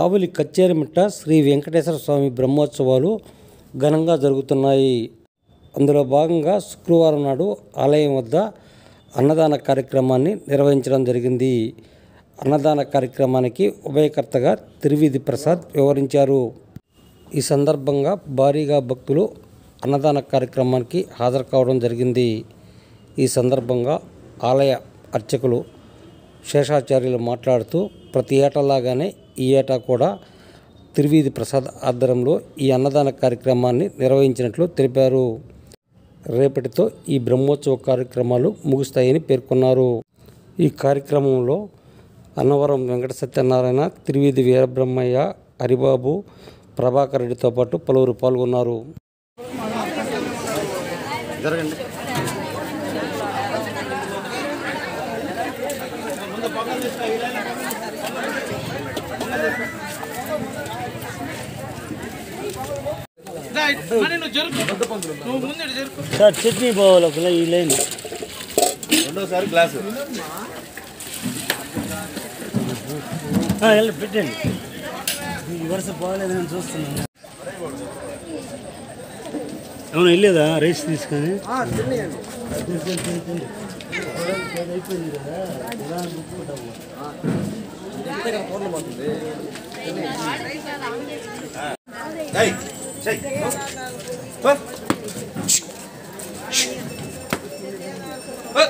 కావులి కచ్చేరిమిట్ట శ్రీ వెంకటేశ్వర స్వామి బ్రహ్మోత్సవాలు ఘనంగా జరుగుతున్నాయి అందులో భాగంగా శుక్రవారం నాడు ఆలయం వద్ద అన్నదాన కార్యక్రమాన్ని నిర్వహించడం జరిగింది అన్నదాన కార్యక్రమానికి ఉభయకర్తగా తిరువిధి ప్రసాద్ వివరించారు ఈ సందర్భంగా భారీగా భక్తులు అన్నదాన కార్యక్రమానికి హాజరు కావడం జరిగింది ఈ సందర్భంగా ఆలయ అర్చకులు శేషాచార్యులు మాట్లాడుతూ ప్రతి ఏటలాగానే ఈ ఏటా కూడా తిరువీధి ప్రసాద్ ఆధ్వర్యంలో ఈ అన్నదాన కార్యక్రమాన్ని నిర్వహించినట్లు తెలిపారు రేపటితో ఈ బ్రహ్మోత్సవ కార్యక్రమాలు ముగుస్తాయని పేర్కొన్నారు ఈ కార్యక్రమంలో అన్నవరం వెంకట సత్యనారాయణ తిరువీధి వీరబ్రహ్మయ్య హరిబాబు ప్రభాకర్ రెడ్డితో పాటు పలువురు పాల్గొన్నారు జరగండి సార్ చట్నీ పోవాలి ఒక ఈ లైన్ రెండోసారి గ్లాసు ఆ, వెళ్ళి పెట్టండి ఈ వరుస బాగాలేదని చూస్తున్నాను అవును వెళ్ళేదా రైస్ తీసుకొని అయిపోయింది కదా ఇలా గుర్తుకుంటాము ఏయ్, చెయ్. హ. హ.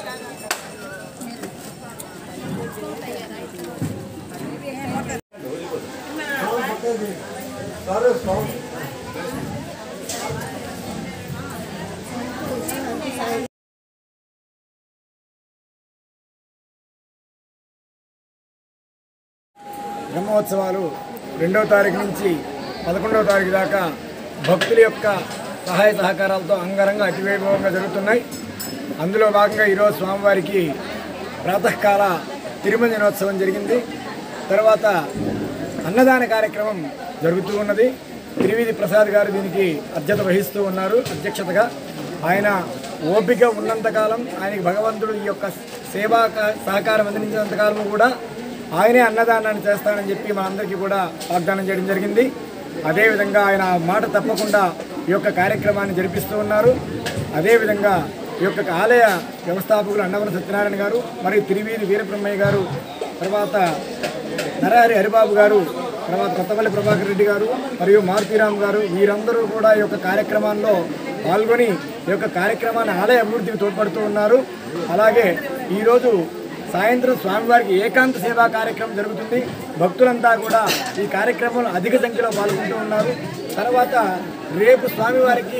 బ్రహ్మోత్సవాలు రెండవ తారీఖు నుంచి పదకొండవ తారీఖు దాకా భక్తుల యొక్క సహాయ సహకారాలతో అంగరంగ అతివేగంగా జరుగుతున్నాయి అందులో భాగంగా ఈరోజు స్వామివారికి ప్రాతకాల తిరుమల దినోత్సవం జరిగింది తర్వాత అన్నదాన కార్యక్రమం జరుగుతూ ఉన్నది త్రివిధి ప్రసాద్ గారు దీనికి అధ్యత వహిస్తూ ఉన్నారు అధ్యక్షతగా ఆయన ఓపిక ఉన్నంతకాలం ఆయనకి భగవంతుడు ఈ యొక్క సేవా క- సహకారం అందించినంతకాలం కూడా ఆయనే అన్నదానాన్ని చేస్తానని చెప్పి మనందరికీ కూడా వాగ్దానం చేయడం జరిగింది అదేవిధంగా ఆయన ఆ మాట తప్పకుండా ఈ యొక్క కార్యక్రమాన్ని జరిపిస్తూ ఉన్నారు అదేవిధంగా ఈ యొక్క ఆలయ వ్యవస్థాపకులు అన్నవరం సత్యనారాయణ గారు మరియు తిరువీధి వీరబ్రహ్మయ్య గారు తర్వాత నరహరి హరిబాబు గారు తర్వాత కొత్తపల్లి ప్రభాకర్ రెడ్డి గారు మరియు మారుతీరామ్ గారు వీరందరూ కూడా ఈ యొక్క కార్యక్రమాల్లో పాల్గొని ఈ యొక్క కార్యక్రమాన్ని ఆలయ అభివృద్ధికి తోడ్పడుతూ ఉన్నారు అలాగే ఈరోజు సాయంత్రం స్వామివారికి ఏకాంత సేవా కార్యక్రమం జరుగుతుంది భక్తులంతా కూడా ఈ కార్యక్రమంలో అధిక సంఖ్యలో పాల్గొంటూ ఉన్నారు తర్వాత రేపు స్వామివారికి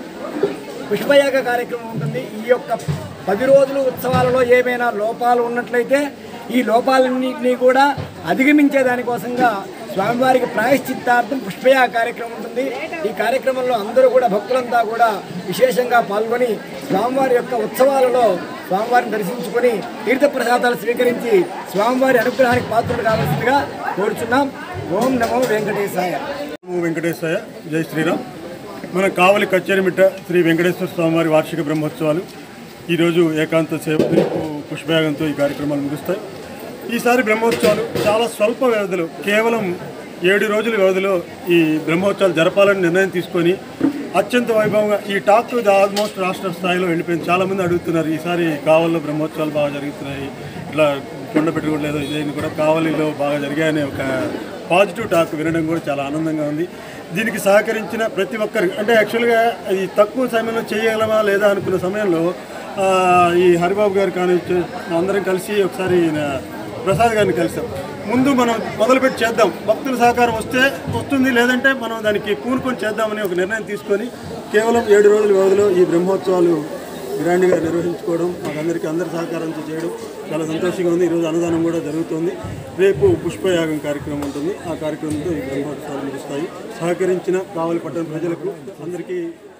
పుష్పయాగ కార్యక్రమం ఉంటుంది ఈ యొక్క పది రోజులు ఉత్సవాలలో ఏమైనా లోపాలు ఉన్నట్లయితే ఈ లోపాలన్నింటినీ కూడా అధిగమించే దానికోసంగా స్వామివారికి ప్రాయశ్చిత్తార్థం పుష్పయాగ కార్యక్రమం ఉంటుంది ఈ కార్యక్రమంలో అందరూ కూడా భక్తులంతా కూడా విశేషంగా పాల్గొని స్వామివారి యొక్క ఉత్సవాలలో స్వామివారిని దర్శించుకొని తీర్థప్రసాదాలు స్వీకరించి స్వామివారి అనుగ్రహానికి పాత్రలు కావాల్సిందిగా కోరుచున్నాం ఓం నమో వెంకటేశాయ నమో వెంకటేశ్వర జై శ్రీరామ్ మన కావలి కచ్చేరిమిట్ట శ్రీ వెంకటేశ్వర స్వామివారి వార్షిక బ్రహ్మోత్సవాలు ఈరోజు ఏకాంత సేవ రేపు పుష్పయాగంతో ఈ కార్యక్రమాలు ముగుస్తాయి ఈసారి బ్రహ్మోత్సవాలు చాలా స్వల్ప వ్యవధిలో కేవలం ఏడు రోజుల వ్యవధిలో ఈ బ్రహ్మోత్సవాలు జరపాలని నిర్ణయం తీసుకొని అత్యంత వైభవంగా ఈ టాక్ ఆల్మోస్ట్ రాష్ట్ర స్థాయిలో వెళ్ళిపోయింది చాలామంది అడుగుతున్నారు ఈసారి కావలిలో బ్రహ్మోత్సవాలు బాగా జరుగుతున్నాయి ఇట్లా కొండ పెట్టుకోవట్లేదు ఇదేని కూడా కావలిలో బాగా జరిగాయనే ఒక పాజిటివ్ టాక్ వినడం కూడా చాలా ఆనందంగా ఉంది దీనికి సహకరించిన ప్రతి ఒక్కరికి అంటే యాక్చువల్గా ఇది తక్కువ సమయంలో చేయగలమా లేదా అనుకున్న సమయంలో ఆ, ఈ హరిబాబు గారు కానీ అందరం కలిసి ఒకసారి ఈయన ప్రసాద్ గారిని కలిసాం ముందు మనం మొదలుపెట్టి చేద్దాం భక్తుల సహకారం వస్తే వస్తుంది లేదంటే మనం దానికి పూనుకొని చేద్దామని ఒక నిర్ణయం తీసుకొని కేవలం ఏడు రోజుల వ్యవధిలో ఈ బ్రహ్మోత్సవాలు గ్రాండ్గా నిర్వహించుకోవడం మాకందరికీ అందరి సహకారంతో చేయడం చాలా సంతోషంగా ఉంది ఈరోజు అన్నదానం కూడా జరుగుతుంది రేపు పుష్పయాగం కార్యక్రమం ఉంటుంది ఆ కార్యక్రమంతో ఈ బ్రహ్మోత్సవాలు ముగుస్తాయి సహకరించిన కావలి పట్టణ ప్రజలకు అందరికీ